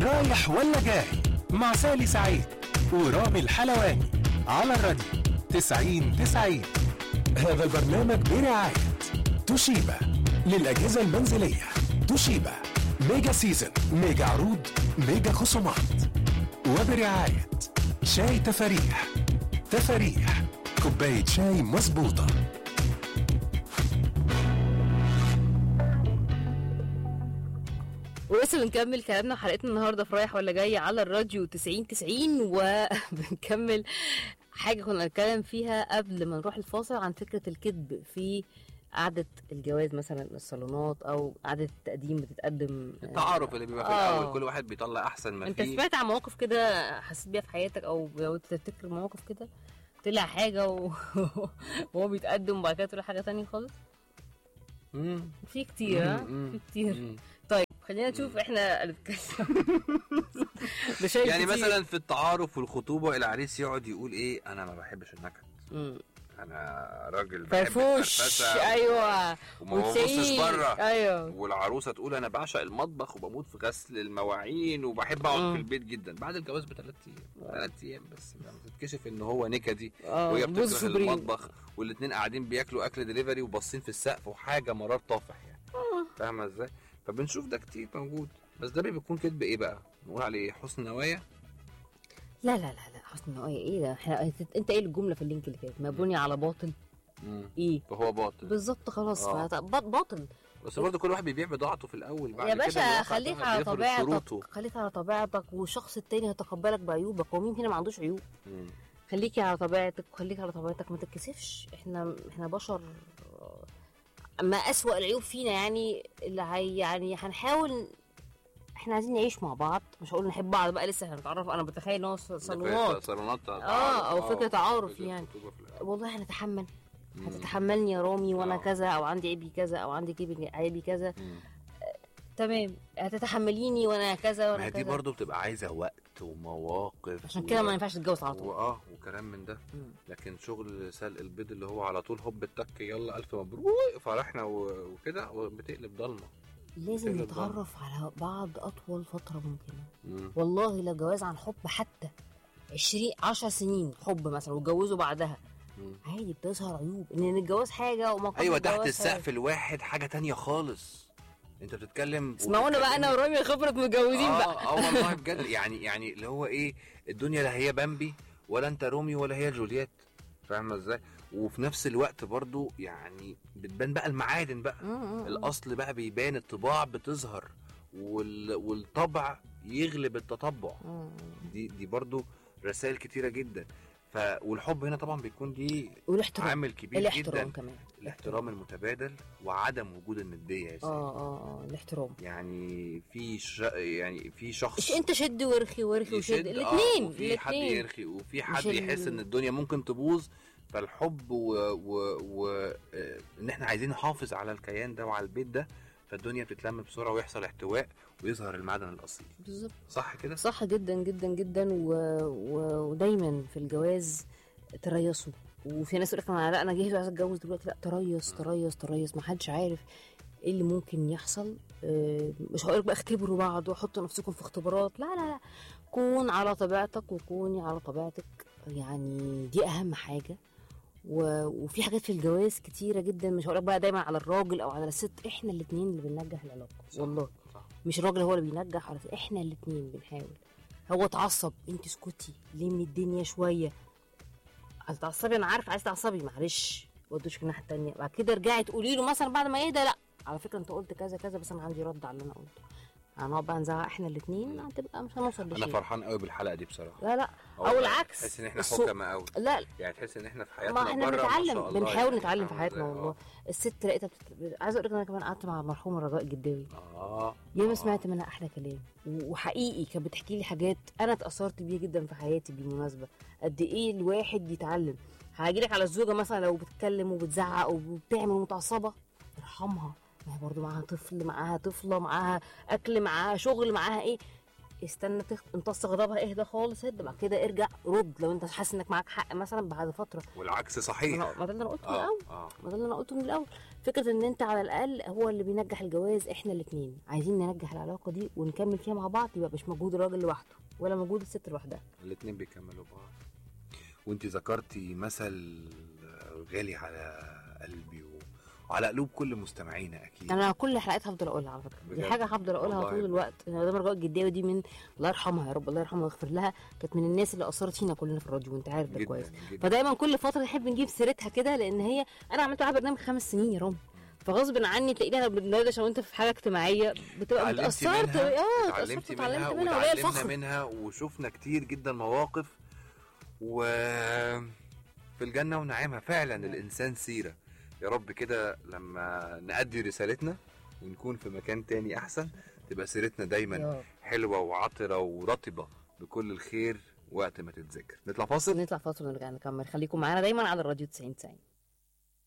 رايح ولا جاي مع سالي سعيد ورامي الحلواني على الراديو 90 90 هذا البرنامج برعاية توشيبا للأجهزة المنزلية توشيبا ميجا سيزن ميجا عروض ميجا خصومات وبرعاية شاي تفاريح تفاريح كوباية شاي مظبوطة ولسه بنكمل كلامنا حلقتنا النهارده في رايح ولا جاي على الراديو 90 90 وبنكمل حاجه كنا بنتكلم فيها قبل ما نروح الفاصل عن فكره الكذب في قعدة الجواز مثلا الصالونات او قعدة التقديم بتتقدم التعارف اللي بيبقى في آه. الاول كل واحد بيطلع احسن ما انت فيه سمعت عن مواقف كده حسيت بيها في حياتك او لو تفتكر مواقف كده طلع حاجه و... وهو بيتقدم وبعد كده طلع حاجه تانية خالص مم. في كتير ها مم. في كتير مم. طيب خلينا نشوف احنا هنتكلم ده شايف يعني كتير. مثلا في التعارف والخطوبه العريس يقعد يقول ايه انا ما بحبش النكد مم. انا راجل بحب فرفوش الفرفشة ايوه وما ببصش وتلاقيه- بره ايوه والعروسه تقول انا بعشق المطبخ وبموت في غسل المواعين وبحب اقعد مم. في البيت جدا بعد الجواز بثلاث ايام ثلاث ايام بس لما تتكشف ان هو نكدي اه وهي بوز بتكره سوبريم. المطبخ والاثنين قاعدين بياكلوا اكل دليفري وباصين في السقف وحاجه مرار طافح يعني فاهمه ازاي فبنشوف ده كتير موجود بس ده بيكون كذب ايه بقى نقول عليه حسن نوايا لا لا لا لا حسن نوايا ايه ده احنا انت ايه الجمله في اللينك اللي فات مبني على باطل مم. ايه فهو باطل بالظبط خلاص آه. فت- بط- باطل بس برضه كل واحد بيبيع بضاعته في الاول بعد يا كده باشا الواقع خليك بقى على بيفرض طبيعتك شروطه. خليك على طبيعتك والشخص التاني هيتقبلك بعيوبك هو مين هنا ما عندوش عيوب مم. خليكي على طبيعتك وخليك على طبيعتك ما تتكسفش احنا احنا بشر ما اسوأ العيوب فينا يعني اللي هي يعني هنحاول احنا عايزين نعيش مع بعض مش هقول نحب بعض بقى لسه هنتعرف انا بتخيل ان هو ص- ده صالونات في صالونات آه، تعارف. أو فكرة تعارف فكرة يعني. خطوبة في الأول. والله هنتحمل مم. هتتحملني يا رامي وانا آه. كذا او عندي عيبي كذا او عندي عيبي عيبي كذا مم. تمام هتتحمليني وانا كذا ما وانا هي دي كذا برضه بتبقى عايزه وقت ومواقف عشان و- كده ما ينفعش تتجوز على طول واه وكلام من ده مم. لكن شغل سلق البيض اللي هو على طول هوب التك يلا الف مبروك فرحنا و- وكده بتقلب ضلمه لازم بتقلب نتعرف على بعض اطول فتره ممكنه مم. والله لو جواز عن حب حتى 20 10 سنين حب مثلا واتجوزوا بعدها مم. عادي بتظهر عيوب ان الجواز حاجه وما قبل ايوه تحت الجواز السقف حاجة. الواحد حاجه تانية خالص انت بتتكلم اسمعونا بقى انا ورامي خبره متجوزين اه بقى اه والله بجد يعني يعني اللي هو ايه الدنيا لا هي بامبي ولا انت روميو ولا هي جولييت فاهمه ازاي وفي نفس الوقت برضو يعني بتبان بقى المعادن بقى مم، مم، مم. الاصل بقى بيبان الطباع بتظهر وال... والطبع يغلب التطبع مم. دي دي برضو رسائل كتيره جدا ف والحب هنا طبعا بيكون ليه والاحترام عامل كبير الاحترام جدا كمان الاحترام المتبادل وعدم وجود النديه يا سيدي اه اه اه الاحترام يعني في ش... يعني في شخص مش انت شد ورخي ورخي وشد يشد الاثنين آه وفي حد الاثنين يرخي وفي حد مش ال- يحس ان الدنيا ممكن تبوظ فالحب و, و... و... آه، ان احنا عايزين نحافظ على الكيان ده وعلى البيت ده فالدنيا بتتلم بسرعه ويحصل احتواء ويظهر المعدن الاصيل بالظبط صح كده صح جدا جدا جدا و... و... ودايما في الجواز تريثوا وفي ناس تقول لك انا لا انا جاهز وعايز اتجوز دلوقتي لا تريث تريث تريث ما حدش عارف ايه اللي ممكن يحصل آه، مش هقول لك بقى اختبروا بعض وحطوا نفسكم في اختبارات لا لا لا كون على طبيعتك وكوني على طبيعتك يعني دي اهم حاجه و... وفي حاجات في الجواز كتيره جدا مش هقول لك بقى دايما على الراجل او على الست احنا الاثنين اللي بننجح العلاقه والله صح. مش الراجل هو اللي بينجح على احنا الاثنين بنحاول هو اتعصب انت اسكتي لمي الدنيا شويه هتتعصبي انا عارف عايز تعصبي معلش ودوش الناحيه التانيه بعد كده رجعي تقولي له مثلا بعد ما يهدى لا على فكره انت قلت كذا كذا بس انا عندي رد على اللي انا قلته هنقعد بقى نزعق احنا الاثنين هتبقى مش هنوصل انا لشيء فرحان قوي بالحلقه دي بصراحه لا لا أو او العكس تحس ان احنا السوق- حكمه قوي لا يعني تحس ان احنا في ما حياتنا احنا بره ما بنتعلم شاء الله بنحاول يعني. نتعلم في فاهمة حياتنا إزاي؟ والله الست لقيتها بت... عايزه اقول لك انا كمان قعدت مع المرحومه رجاء الجداوي اه ياما آه. سمعت منها احلى كلام و- وحقيقي كانت بتحكي لي حاجات انا اتاثرت بيها جدا في حياتي بالمناسبه قد ايه الواحد يتعلم هاجي لك على الزوجه مثلا لو بتتكلم وبتزعق وبتعمل متعصبه ارحمها ما هي برضه معاها طفل معاها طفله معاها اكل معاها شغل معاها ايه استنى تخ... امتص غضبها اهدى خالص اهدى بعد كده ارجع رد لو انت حاسس انك معاك حق مثلا بعد فتره والعكس ما صحيح أنا- ما ده اللي انا قلته من اه الاول اه ما ده اللي انا قلته من الاول فكره ان انت على الاقل هو اللي بينجح الجواز احنا الاثنين عايزين ننجح العلاقه دي ونكمل فيها مع بعض يبقى مش مجهود الراجل لوحده ولا مجهود الست لوحدها الاتنين بيكملوا بعض وانت ذكرتي مثل غالي على قلبي و... وعلى قلوب كل مستمعينا اكيد انا كل حلقات هفضل اقولها على فكره دي بجد؟ حاجه هفضل اقولها والله طول الوقت مدام رجاء الجداوي دي من الله يرحمها يا رب الله يرحمها ويغفر لها كانت من الناس اللي اثرت فينا كلنا في الراديو وانت عارف ده جداً، كويس جداً. فدايما كل فتره نحب نجيب سيرتها كده لان هي انا عملت معاها برنامج خمس سنين يا رامي فغصب عني تلاقيني انا بندردش وانت في حاجه اجتماعيه بتبقى اتعلمتي متاثرت منها اه اتعلمتي اتأثرت منها واتعلمت منها وهي وتعلمنا الفخر منها وشفنا كتير جدا مواقف و في الجنة ونعيمها فعلا الإنسان سيرة يا رب كده لما نأدي رسالتنا ونكون في مكان تاني أحسن تبقى سيرتنا يا دايما رب. حلوة وعطرة ورطبة بكل الخير وقت ما تتذكر نطلع فاصل نطلع فاصل ونرجع نكمل خليكم معانا دايما على الراديو 90 90